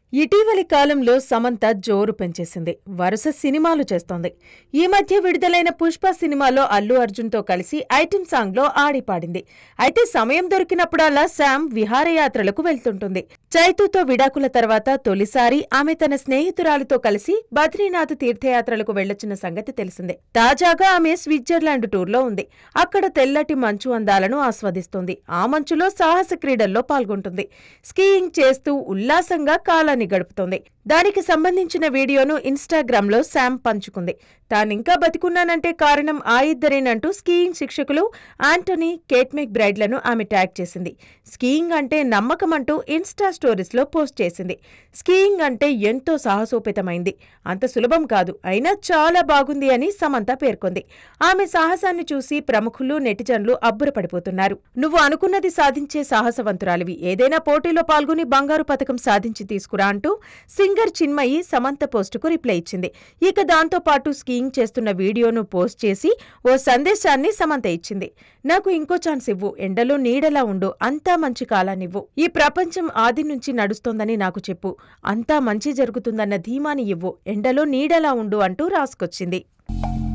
ఇటీవలి కాలంలో సమంత జోరు పెంచేసింది వరుస సినిమాలు చేస్తోంది ఈ మధ్య విడుదలైన పుష్ప సినిమాలో అల్లు అర్జున్తో కలిసి ఐటెం సాంగ్లో ఆడి పాడింది అయితే సమయం దొరికినప్పుడల్లా శామ్ విహారయాత్రలకు వెళ్తుంటుంది చైతుతో విడాకుల తర్వాత తొలిసారి ఆమె తన స్నేహితురాలితో కలిసి బద్రీనాథ్ తీర్థయాత్రలకు వెళ్లొచ్చిన సంగతి తెలిసిందే తాజాగా ఆమె స్విట్జర్లాండ్ టూర్లో ఉంది అక్కడ తెల్లటి మంచు అందాలను ఆస్వాదిస్తుంది ఆ మంచులో సాహస క్రీడల్లో పాల్గొంటుంది స్కీయింగ్ చేస్తూ ఉల్లాసంగా కాలాన్ని గడుపుతోంది దానికి సంబంధించిన వీడియోను ఇన్స్టాగ్రామ్ లో శామ్ పంచుకుంది తానింకా బతికున్నానంటే కారణం ఆ ఇద్దరేనంటూ స్కీయింగ్ శిక్షకులు ఆంటోనీ కేట్మెక్ బ్రైడ్లను ఆమె ట్యాగ్ చేసింది స్కీయింగ్ అంటే నమ్మకం అంటూ ఇన్స్టా స్టోరీస్ లో పోస్ట్ చేసింది స్కీయింగ్ అంటే ఎంతో సాహసోపేతమైంది అంత సులభం కాదు అయినా చాలా బాగుంది అని సమంత పేర్కొంది ఆమె సాహసాన్ని చూసి ప్రముఖులు నెటిజన్లు అబ్బురపడిపోతున్నారు నువ్వు అనుకున్నది సాధించే సాహసవంతురాలివి ఏదైనా పోటీలో పాల్గొని బంగారు పథకం సాధించి తీసుకురా అంటూ సింగర్ చిన్మయి సమంత పోస్టుకు రిప్లై ఇచ్చింది ఇక దాంతో పాటు స్కీయింగ్ చేస్తున్న వీడియోను పోస్ట్ చేసి ఓ సందేశాన్ని సమంత ఇచ్చింది నాకు ఇంకో ఛాన్స్ ఇవ్వు ఎండలో నీడలా ఉండు అంతా మంచి కాలాన్నివ్వు ఈ ప్రపంచం ఆది నుంచి నడుస్తోందని నాకు చెప్పు అంతా మంచి జరుగుతుందన్న ధీమాని ఇవ్వు ఎండలో నీడలా ఉండు అంటూ రాసుకొచ్చింది